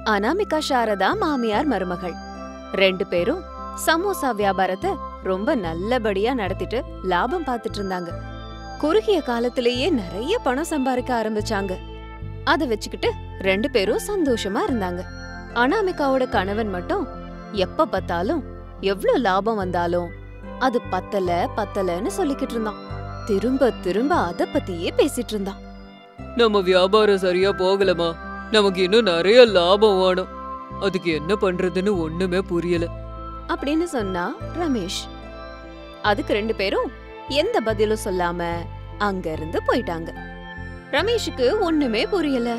அனாமிகா சாரதா மாமியார் மருமகள் ரெண்டு பேரும் சமோசா வியாபாரத்தை ரொம்ப நல்லபடியா நடத்திட்டு லாபம் பார்த்துட்டு இருந்தாங்க குறுகிய காலத்திலேயே நிறைய பணம் சம்பாதிக்க ஆரம்பிச்சாங்க அத வச்சுக்கிட்டு ரெண்டு பேரும் சந்தோஷமா இருந்தாங்க அனாமிகாவோட கணவன் மட்டும் எப்ப பார்த்தாலும் எவ்ளோ லாபம் வந்தாலும் அது பத்தல பத்தலன்னு சொல்லிக்கிட்டு இருந்தான் திரும்ப திரும்ப அத பத்தியே பேசிட்டு இருந்தான் நம்ம வியாபாரம் சரியா போகலமா நமக்கு இன்னும் நிறைய லாபம் வேணும் அதுக்கு என்ன பண்றதுன்னு ஒண்ணுமே புரியல அப்படின்னு சொன்னா ரமேஷ் அதுக்கு ரெண்டு பேரும் எந்த பதிலும் சொல்லாம அங்க இருந்து போயிட்டாங்க ரமேஷுக்கு ஒண்ணுமே புரியல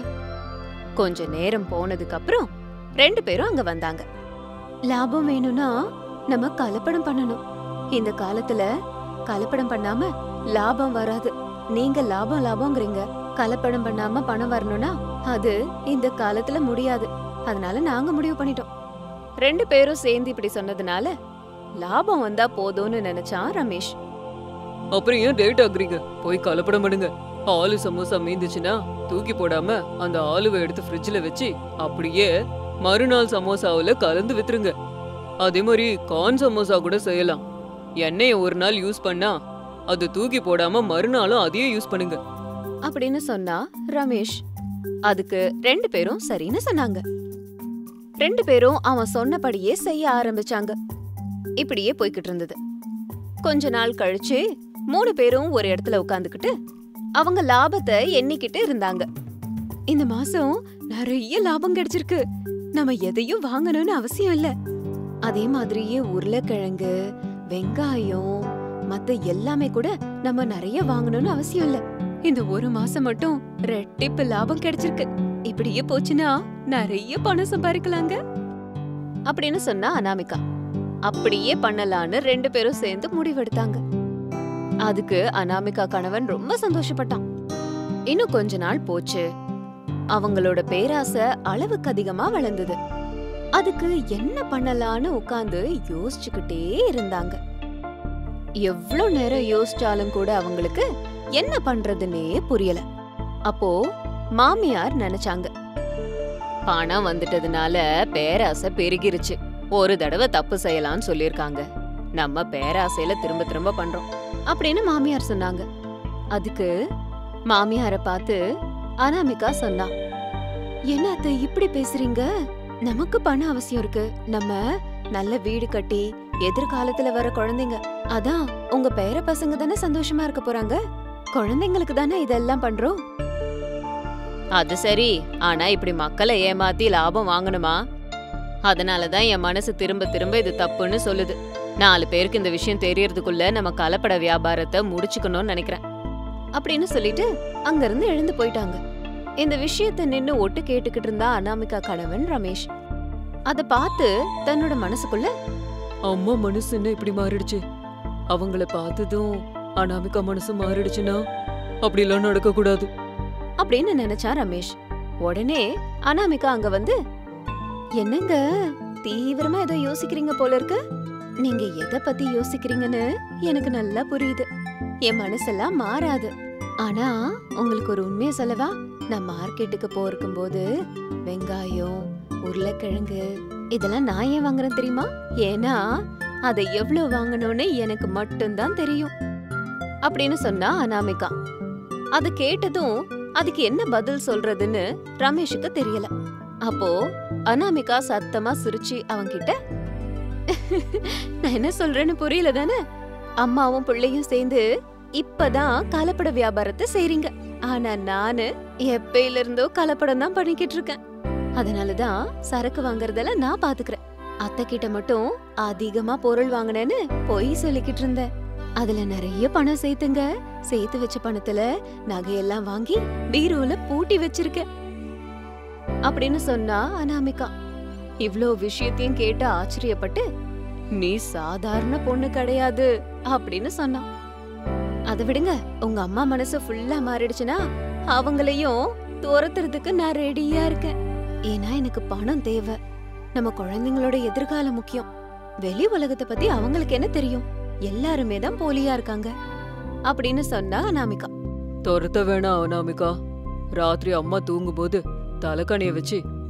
கொஞ்ச நேரம் போனதுக்கு அப்புறம் ரெண்டு பேரும் அங்க வந்தாங்க லாபம் வேணும்னா நம்ம கலப்படம் பண்ணணும் இந்த காலத்துல கலப்படம் பண்ணாம லாபம் வராது நீங்க லாபம் லாபம்ங்கறீங்க கலப்படம் பண்ணாம பணம் வரணும்னா அது இந்த காலத்துல முடியாது அதனால நாங்க முடிவு பண்ணிட்டோம் ரெண்டு பேரும் சேர்ந்து இப்படி சொன்னதுனால லாபம் வந்தா போதும்னு நினைச்சான் ரமேஷ் அப்புறம் ஏன் லேட் ஆகுறீங்க போய் கலப்படம் பண்ணுங்க ஆலு சமோசா மீந்துச்சுன்னா தூக்கி போடாம அந்த ஆலுவை எடுத்து ஃப்ரிட்ஜ்ல வச்சு அப்படியே மறுநாள் சமோசாவுல கலந்து வித்துருங்க அதே மாதிரி கார்ன் சமோசா கூட செய்யலாம் எண்ணெயை ஒரு நாள் யூஸ் பண்ணா அது தூக்கி போடாம மறுநாளும் அதையே யூஸ் பண்ணுங்க அப்படின்னு சொன்னா ரமேஷ் அதுக்கு ரெண்டு பேரும் சரின்னு சொன்னாங்க ரெண்டு பேரும் அவன் சொன்னபடியே செய்ய ஆரம்பிச்சாங்க இப்படியே போய்கிட்டு இருந்தது கொஞ்ச நாள் கழிச்சு மூணு பேரும் ஒரு இடத்துல உட்காந்துக்கிட்டு அவங்க லாபத்தை எண்ணிக்கிட்டு இருந்தாங்க இந்த மாசம் நிறைய லாபம் கிடைச்சிருக்கு நம்ம எதையும் வாங்கணும்னு அவசியம் இல்ல அதே மாதிரியே உருளைக்கிழங்கு வெங்காயம் மத்த எல்லாமே கூட நம்ம நிறைய வாங்கணும்னு அவசியம் இல்ல இந்த ஒரு மாசம் மட்டும் ரெட்டிப்பு லாபம் கிடைச்சிருக்கு இப்படியே போச்சுன்னா நிறைய பணம் சம்பாதிக்கலாங்க அப்படின்னு சொன்னா அனாமிகா அப்படியே பண்ணலான்னு ரெண்டு பேரும் சேர்ந்து முடிவெடுத்தாங்க அதுக்கு அனாமிகா கணவன் ரொம்ப சந்தோஷப்பட்டான் இன்னும் கொஞ்ச நாள் போச்சு அவங்களோட பேராசை அளவுக்கு அதிகமா வளர்ந்தது அதுக்கு என்ன பண்ணலான்னு உட்கார்ந்து யோசிச்சுக்கிட்டே இருந்தாங்க எவ்ளோ நேரம் யோசிச்சாலும் கூட அவங்களுக்கு என்ன பண்றதுன்னே புரியல அப்போ மாமியார் நினைச்சாங்க பணம் வந்துட்டதுனால பேராசை பெருகிருச்சு ஒரு தடவை தப்பு செய்யலாம்னு சொல்லிருக்காங்க நம்ம பேராசையில திரும்ப திரும்ப பண்றோம் அப்படின்னு மாமியார் சொன்னாங்க அதுக்கு மாமியார பார்த்து அனாமிகா சொன்னா என்ன அத்தை இப்படி பேசுறீங்க நமக்கு பண அவசியம் இருக்கு நம்ம நல்ல வீடு கட்டி எதிர்காலத்துல வர குழந்தைங்க அதான் உங்க பேர பசங்க தானே சந்தோஷமா இருக்க போறாங்க குழந்தைங்களுக்கு தானே இதெல்லாம் பண்றோம் அது சரி ஆனா இப்படி மக்களை ஏமாத்தி லாபம் வாங்கணுமா அதனாலதான் என் மனசு திரும்ப திரும்ப இது தப்புன்னு சொல்லுது நாலு பேருக்கு இந்த விஷயம் தெரியறதுக்குள்ள நம்ம கலப்பட வியாபாரத்தை முடிச்சுக்கணும்னு நினைக்கிறேன் அப்படின்னு சொல்லிட்டு அங்கிருந்து எழுந்து போயிட்டாங்க இந்த விஷயத்த நின்னு ஒட்டு கேட்டுக்கிட்டு இருந்தா அனாமிகா கணவன் ரமேஷ் அத பார்த்து தன்னோட மனசுக்குள்ள அம்மா மனசு என்ன இப்படி மாறிடுச்சு அவங்கள பார்த்ததும் அனாமிகா மனசு மாறிடுச்சுன்னா அப்படிலாம் நடக்க கூடாது அப்படின்னு நினைச்சான் ரமேஷ் உடனே அனாமிகா அங்க வந்து என்னங்க தீவிரமா ஏதோ யோசிக்கிறீங்க போல இருக்கு நீங்க எதை பத்தி யோசிக்கிறீங்கன்னு எனக்கு நல்லா புரியுது என் மனசெல்லாம் மாறாது ஆனா உங்களுக்கு ஒரு உண்மையை சொல்லவா நான் மார்க்கெட்டுக்கு போயிருக்கும் போது வெங்காயம் உருளைக்கிழங்கு இதெல்லாம் நான் ஏன் வாங்குறேன் தெரியுமா ஏன்னா அதை எவ்வளவு வாங்கணும்னு எனக்கு மட்டும்தான் தெரியும் அப்படின்னு சொன்னா அனாமிகா அது கேட்டதும் அதுக்கு என்ன பதில் சொல்றதுன்னு ரமேஷுக்கு தெரியல அப்போ அனாமிகா சத்தமா சிரிச்சு அவன்கிட்ட நான் என்ன சொல்றேன்னு புரியல தானே அம்மாவும் பிள்ளையும் சேர்ந்து இப்பதான் கலப்பட வியாபாரத்தை செய்றீங்க ஆனா நானு எப்பையில இருந்தோ கலப்படம் தான் பண்ணிக்கிட்டு இருக்கேன் அதனாலதான் சரக்கு வாங்குறதெல்லாம் நான் பாத்துக்கிறேன் அத்தை கிட்ட மட்டும் அதிகமா பொருள் வாங்கினேன்னு பொய் சொல்லிக்கிட்டு இருந்தேன் அதுல நிறைய பணம் சேர்த்துங்க சேர்த்து வச்ச பணத்துல நகையெல்லாம் வாங்கி பீரோல பூட்டி வச்சிருக்கேன் அப்படின்னு சொன்னா அனாமிகா இவ்ளோ விஷயத்தையும் கேட்டு ஆச்சரியப்பட்டு நீ சாதாரண பொண்ணு கிடையாது அப்படின்னு சொன்னான் அத விடுங்க உங்க அம்மா மனசு ஃபுல்லா மாறிடுச்சுன்னா அவங்களையும் துரத்துறதுக்கு நான் ரெடியா இருக்கேன் ஏன்னா எனக்கு பணம் தேவை நம்ம குழந்தைங்களோட எதிர்காலம் முக்கியம் வெளி உலகத்தை பத்தி அவங்களுக்கு என்ன தெரியும் எல்லாருமே தான் போலியா இருக்காங்க அப்படின்னு சொன்னா அனாமிகா துரத்த வேணாம் அனாமிகா ராத்திரி அம்மா தூங்கும்போது தலைக்கணிய வச்சு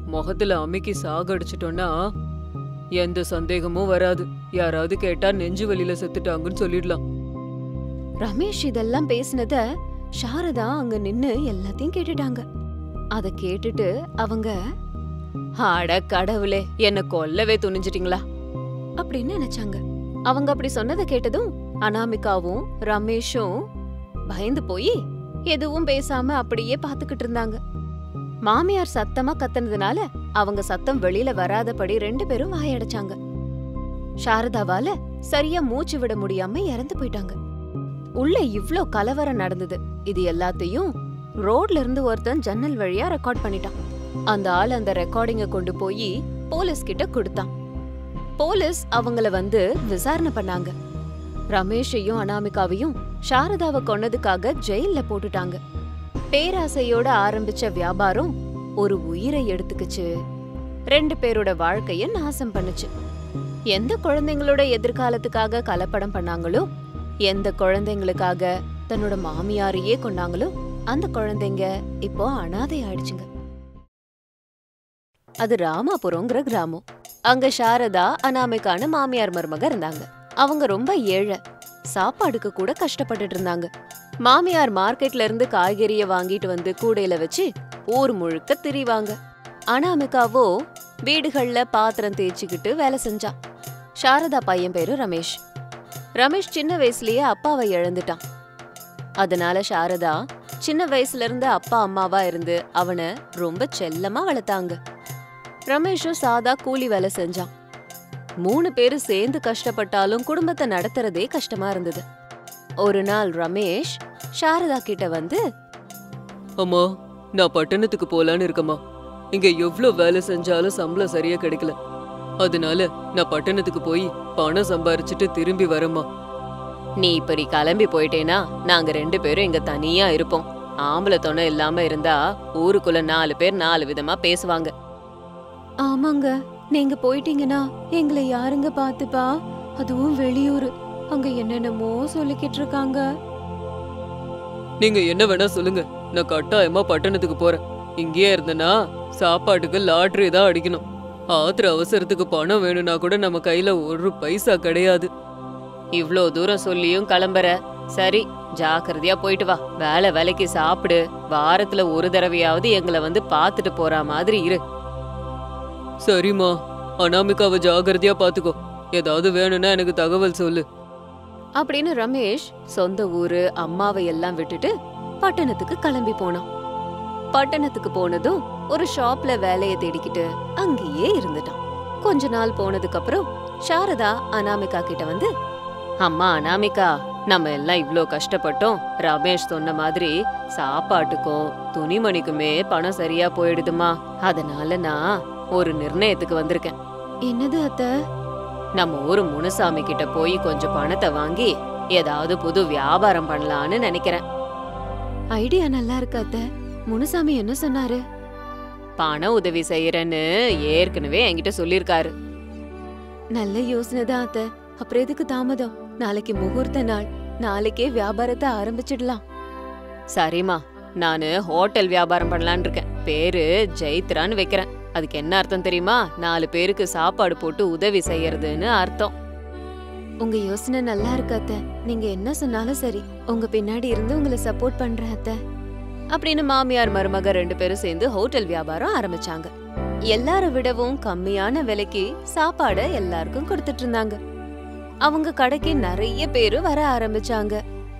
முகத்துல அமுக்கி சாகடிச்சிட்டோம்னா எந்த சந்தேகமும் வராது யாராவது கேட்டா நெஞ்சு வலியில செத்துட்டாங்கன்னு சொல்லிடலாம் ரமேஷ் இதெல்லாம் பேசினத சாரதா அங்க நின்னு எல்லாத்தையும் கேட்டுட்டாங்க அத கேட்டுட்டு அவங்க அட கடவுளே என்ன கொல்லவே துணிஞ்சிட்டீங்களா அப்படின்னு நினைச்சாங்க அவங்க அப்படி சொன்னதை கேட்டதும் அனாமிகாவும் ரமேஷும் பயந்து போய் எதுவும் பேசாம அப்படியே பாத்துக்கிட்டு இருந்தாங்க மாமியார் சத்தமா கத்துனதுனால அவங்க சத்தம் வெளியில வராதபடி ரெண்டு பேரும் வாயடைச்சாங்க சாரதாவால சரியா மூச்சு விட முடியாம இறந்து போயிட்டாங்க உள்ள இவ்ளோ கலவரம் நடந்தது இது எல்லாத்தையும் ரோட்ல இருந்து ஒருத்தன் ஜன்னல் வழியா ரெக்கார்ட் பண்ணிட்டான் அந்த ஆள் அந்த ரெக்கார்டிங்க கொண்டு போய் போலீஸ் கிட்ட கொடுத்தான் போலீஸ் அவங்கள வந்து விசாரணை பண்ணாங்க ரமேஷையும் அனாமிகாவையும் சாரதாவை கொன்னதுக்காக ஜெயில்ல போட்டுட்டாங்க பேராசையோட ஆரம்பிச்ச வியாபாரம் ஒரு உயிரை எடுத்துக்கிச்சு ரெண்டு பேரோட வாழ்க்கைய நாசம் பண்ணுச்சு எந்த குழந்தைங்களோட எதிர்காலத்துக்காக கலப்படம் பண்ணாங்களோ எந்த குழந்தைங்களுக்காக தன்னோட மாமியாரையே கொண்டாங்களோ அந்த குழந்தைங்க இப்போ அனாதை ஆயிடுச்சுங்க அது ராமாபுரம்ங்கிற கிராமம் அங்க சாரதா அனாமிகான்னு மாமியார் மருமக இருந்தாங்க அவங்க ரொம்ப ஏழை சாப்பாடுக்கு கூட கஷ்டப்பட்டுட்டு இருந்தாங்க மாமியார் மார்க்கெட்ல இருந்து காய்கறிய வாங்கிட்டு வந்து கூடையில வச்சு ஊர் முழுக்க திரிவாங்க அனாமிகாவோ வீடுகள்ல பாத்திரம் தேய்ச்சிக்கிட்டு வேலை செஞ்சா சாரதா பையன் பேரு ரமேஷ் ரமேஷ் சின்ன வயசுலயே அப்பாவை இழந்துட்டான் அதனால சாரதா சின்ன வயசுல இருந்து அப்பா அம்மாவா இருந்து அவனை ரொம்ப செல்லமா வளர்த்தாங்க ரமேஷும் சாதா கூலி வேலை செஞ்சான் மூணு பேரும் சேர்ந்து கஷ்டப்பட்டாலும் குடும்பத்தை நடத்துறதே கஷ்டமா இருந்தது ஒரு நாள் ரமேஷ் சாரதா கிட்ட வந்து அம்மா நான் பட்டணத்துக்கு போலான்னு இருக்கம்மா இங்க எவ்ளோ வேலை செஞ்சாலும் சம்பளம் சரியா கிடைக்கல அதனால நான் பட்டணத்துக்கு போய் பணம் சம்பாரிச்சுட்டு திரும்பி வரேம்மா நீ இப்படி கிளம்பி போயிட்டேனா நாங்க ரெண்டு பேரும் இங்க தனியா இருப்போம் ஆம்பளை துணை இல்லாம இருந்தா ஊருக்குள்ள நாலு பேர் நாலு விதமா பேசுவாங்க ஆமாங்க நீங்க போயிட்டீங்கன்னா எங்களை யாருங்க பாத்துப்பா அதுவும் வெளியூர் அங்க என்னென்னமோ சொல்லிக்கிட்டு இருக்காங்க நீங்க என்ன வேணா சொல்லுங்க நான் கட்டாயமா பட்டணத்துக்கு போறேன் இங்கேயே இருந்தேன்னா சாப்பாட்டுக்கு லாட்டரி தான் அடிக்கணும் ஆத்திர அவசரத்துக்கு பணம் வேணும்னா கூட நம்ம கையில ஒரு பைசா கிடையாது இவ்ளோ தூரம் சொல்லியும் கிளம்புற சரி ஜாக்கிரதையா போயிட்டு வா வேலை வேலைக்கு சாப்பிடு வாரத்துல ஒரு தடவையாவது எங்களை வந்து பாத்துட்டு போற மாதிரி இரு சரிம்மா அனாமிகாவை ஜாகிரதையா பாத்துக்கோ ஏதாவது வேணும்னா எனக்கு தகவல் சொல்லு அப்படின்னு ரமேஷ் சொந்த ஊரு அம்மாவை எல்லாம் விட்டுட்டு பட்டணத்துக்கு கிளம்பி போனான் பட்டணத்துக்கு போனதும் ஒரு ஷாப்ல வேலைய தேடிக்கிட்டு அங்கேயே இருந்துட்டான் கொஞ்ச நாள் போனதுக்கு அப்புறம் சாரதா அனாமிகா கிட்ட வந்து அம்மா அனாமிகா நம்ம எல்லாம் இவ்ளோ கஷ்டப்பட்டோம் ரமேஷ் சொன்ன மாதிரி சாப்பாட்டுக்கும் துணிமணிக்குமே பணம் சரியா போயிடுதுமா அதனால நான் ஒரு நிர்ணயத்துக்கு வந்திருக்கேன் என்னது அத்தை நம்ம ஊரு முனுசாமி கிட்ட போய் கொஞ்சம் பணத்தை வாங்கி ஏதாவது புது வியாபாரம் பண்ணலான்னு நினைக்கிறேன் ஐடியா நல்லா இருக்கு அத்த முனுசாமி என்ன சொன்னாரு பண உதவி செய்யறேன்னு ஏற்கனவே என்கிட்ட சொல்லிருக்காரு நல்ல யோசனை தான் அத்த அப்புறம் எதுக்கு தாமதம் நாளைக்கு முகூர்த்த நாள் நாளைக்கே வியாபாரத்தை ஆரம்பிச்சிடலாம் சரிம்மா நானு ஹோட்டல் வியாபாரம் பண்ணலான்னு இருக்கேன் பேரு ஜெயித்ரான்னு வைக்கிறேன் அதுக்கு என்ன அர்த்தம் தெரியுமா நாலு பேருக்கு சாப்பாடு போட்டு உதவி செய்யறதுன்னு அர்த்தம் உங்க யோசனை நல்லா இருக்கு அத்த நீங்க என்ன சொன்னாலும் சரி உங்க பின்னாடி இருந்து உங்களை சப்போர்ட் பண்றேன் அத்த அப்படின்னு மாமியார் மருமக ரெண்டு பேரும் சேர்ந்து ஹோட்டல் வியாபாரம் ஆரம்பிச்சாங்க எல்லாரை விடவும் கம்மியான விலைக்கு சாப்பாட எல்லாருக்கும் கொடுத்துட்டு இருந்தாங்க அவங்க கடைக்கு நிறைய பேரு வர ஆரம்பிச்சாங்க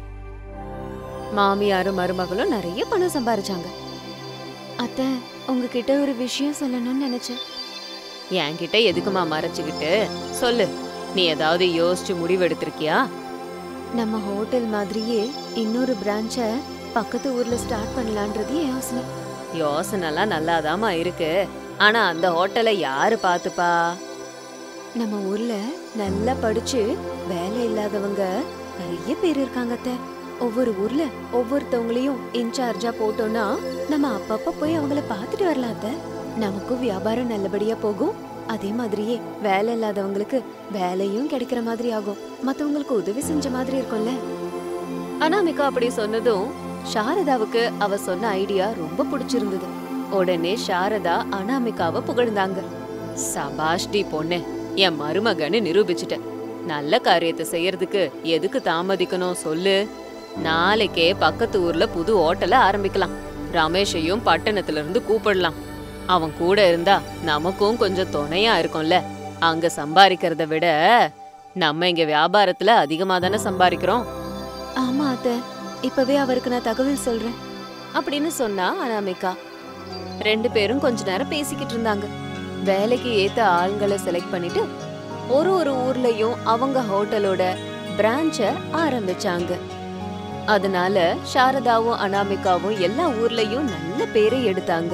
மாமியாரும் மருமகளும் நிறைய பணம் சம்பாரிச்சாங்க அத்த உங்ககிட்ட ஒரு விஷயம் சொல்லணும்னு நினைச்சேன் என்கிட்ட எதுக்குமா மறைச்சுக்கிட்டு சொல்லு நீ ஏதாவது யோசிச்சு முடிவெடுத்திருக்கியா நம்ம ஹோட்டல் மாதிரியே இன்னொரு பிரான்ச்ச பக்கத்து ஊர்ல ஸ்டார்ட் பண்ணலான்றது என் யோசனை யோசனைலாம் நல்லாதாம்மா இருக்கு ஆனா அந்த ஹோட்டலை யாரு பாத்துப்பா நம்ம ஊர்ல நல்லா படிச்சு வேலை இல்லாதவங்க நிறைய பேர் இருக்காங்க அத்தை ஒவ்வொரு ஊர்ல ஒவ்வொருத்தவங்களையும் இன்சார்ஜா போட்டோம்னா நம்ம அப்பப்ப போய் அவங்கள பாத்துட்டு வரலாம் அத்தை நமக்கும் வியாபாரம் நல்லபடியா போகும் அதே மாதிரியே வேலை இல்லாதவங்களுக்கு வேலையும் கிடைக்கிற மாதிரி ஆகும் மத்தவங்களுக்கு உதவி செஞ்ச மாதிரி இருக்கும்ல அனாமிகா அப்படி சொன்னதும் சாரதாவுக்கு அவ சொன்ன ஐடியா ரொம்ப பிடிச்சிருந்தது உடனே சாரதா அனாமிகாவை புகழ்ந்தாங்க சபாஷ்டி பொண்ணு என் மருமகன்னு நிரூபிச்சிட்ட நல்ல காரியத்தை செய்யறதுக்கு எதுக்கு தாமதிக்கணும் சொல்லு நாளைக்கே பக்கத்து ஊர்ல புது ஹோட்டல ஆரம்பிக்கலாம் ரமேஷையும் பட்டணத்துல இருந்து கூப்பிடலாம் அவன் கூட இருந்தா நமக்கும் கொஞ்சம் துணையா இருக்கும்ல அங்க சம்பாதிக்கிறத விட நம்ம இங்க வியாபாரத்துல அதிகமா தானே சம்பாதிக்கிறோம் ஆமா அத்த இப்பவே அவருக்கு நான் தகவல் சொல்றேன் அப்படின்னு சொன்னா அனாமிகா ரெண்டு பேரும் கொஞ்ச நேரம் பேசிக்கிட்டு இருந்தாங்க வேலைக்கு ஏத்த ஆள்களை செலக்ட் பண்ணிட்டு ஒரு ஒரு ஊர்லயும் அவங்க ஹோட்டலோட பிரான்ச்ச ஆரம்பிச்சாங்க அதனால சாரதாவும் அனாமிகாவும் எல்லா ஊர்லயும் நல்ல பேரை எடுத்தாங்க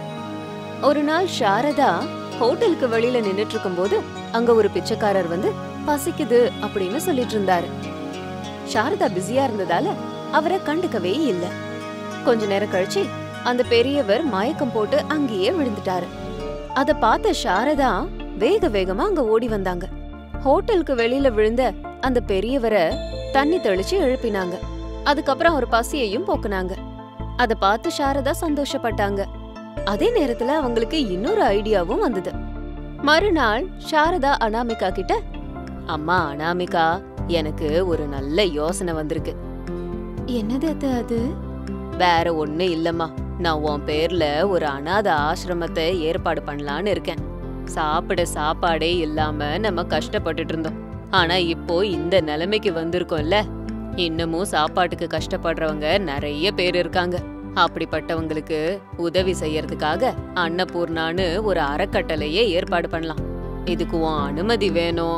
ஒரு நாள் சாரதா ஹோட்டலுக்கு வெளியில நின்னுட்டு இருக்கும்போது அங்க ஒரு பிச்சைக்காரர் வந்து பசிக்குது அப்படின்னு சொல்லிட்டு இருந்தாரு சாரதா பிஸியா இருந்ததால அவரை கண்டுக்கவே இல்ல கொஞ்ச நேரம் கழிச்சு அந்த பெரியவர் மயக்கம் போட்டு அங்கேயே விழுந்துட்டாரு அத பார்த்த சாரதா வேக வேகமா அங்க ஓடி வந்தாங்க ஹோட்டலுக்கு வெளியில விழுந்த அந்த பெரியவரை தண்ணி தெளிச்சு எழுப்பினாங்க அதுக்கப்புறம் அவர் பசியையும் போக்குனாங்க அத பார்த்து சாரதா சந்தோஷப்பட்டாங்க அதே நேரத்துல அவங்களுக்கு இன்னொரு ஐடியாவும் வந்தது மறுநாள் சாரதா அனாமிகா கிட்ட அம்மா அனாமிகா எனக்கு ஒரு நல்ல யோசனை வந்திருக்கு என்னது அது அது வேற ஒண்ணு இல்லம்மா நான் உன் பேர்ல ஒரு அனாதை ஆசிரமத்தை ஏற்பாடு பண்ணலான்னு இருக்கேன் சாப்பிட சாப்பாடே இல்லாம நம்ம கஷ்டப்பட்டுட்டு இருந்தோம் ஆனா இப்போ இந்த நிலைமைக்கு வந்திருக்கோம்ல இன்னமும் சாப்பாட்டுக்கு கஷ்டப்படுறவங்க நிறைய பேர் இருக்காங்க அப்படிப்பட்டவங்களுக்கு உதவி செய்யறதுக்காக அன்னபூர்ணான்னு ஒரு அறக்கட்டளையே ஏற்பாடு பண்ணலாம் இதுக்கு உன் அனுமதி வேணும்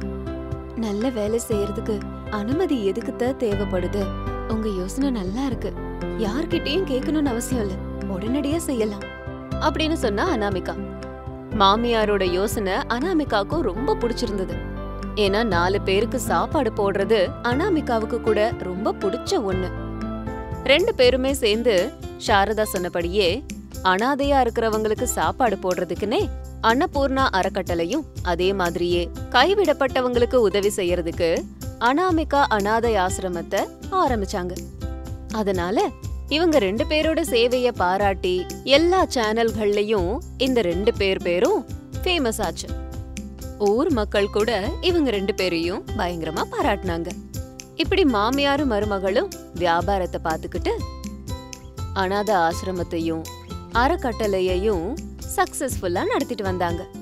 நல்ல வேலை செய்யறதுக்கு அனுமதி எதுக்குத்த தேவைப்படுது உங்க யோசனை நல்லா இருக்கு யார்கிட்டயும் கேட்கணும்னு அவசியம் இல்ல உடனடியா செய்யலாம் அப்படின்னு சொன்னா அனாமிகா மாமியாரோட யோசனை அனாமிகாக்கும் ரொம்ப பிடிச்சிருந்தது ஏன்னா நாலு பேருக்கு சாப்பாடு போடுறது அனாமிகாவுக்கு கூட ரொம்ப பிடிச்ச ஒண்ணு ரெண்டு பேருமே சேர்ந்து சாரதா சொன்னபடியே அனாதையா இருக்கிறவங்களுக்கு சாப்பாடு போடுறதுக்குன்னே அன்னபூர்ணா அறக்கட்டளையும் அதே மாதிரியே கைவிடப்பட்டவங்களுக்கு உதவி செய்யறதுக்கு அனாமிகா அனாதை ஆசிரமத்தை ஆரம்பிச்சாங்க அதனால இவங்க ரெண்டு பேரோட சேவைய பாராட்டி எல்லா சேனல்கள்லயும் இந்த ரெண்டு பேர் பேரும் ஃபேமஸ் ஆச்சு ஊர் மக்கள் கூட இவங்க ரெண்டு பேரையும் பயங்கரமா பாராட்டினாங்க இப்படி மாமியாரும் மருமகளும் வியாபாரத்தை பார்த்துக்கிட்டு அனாத ஆசிரமத்தையும் அறக்கட்டளையையும் சக்சஸ்ஃபுல்லா நடத்திட்டு வந்தாங்க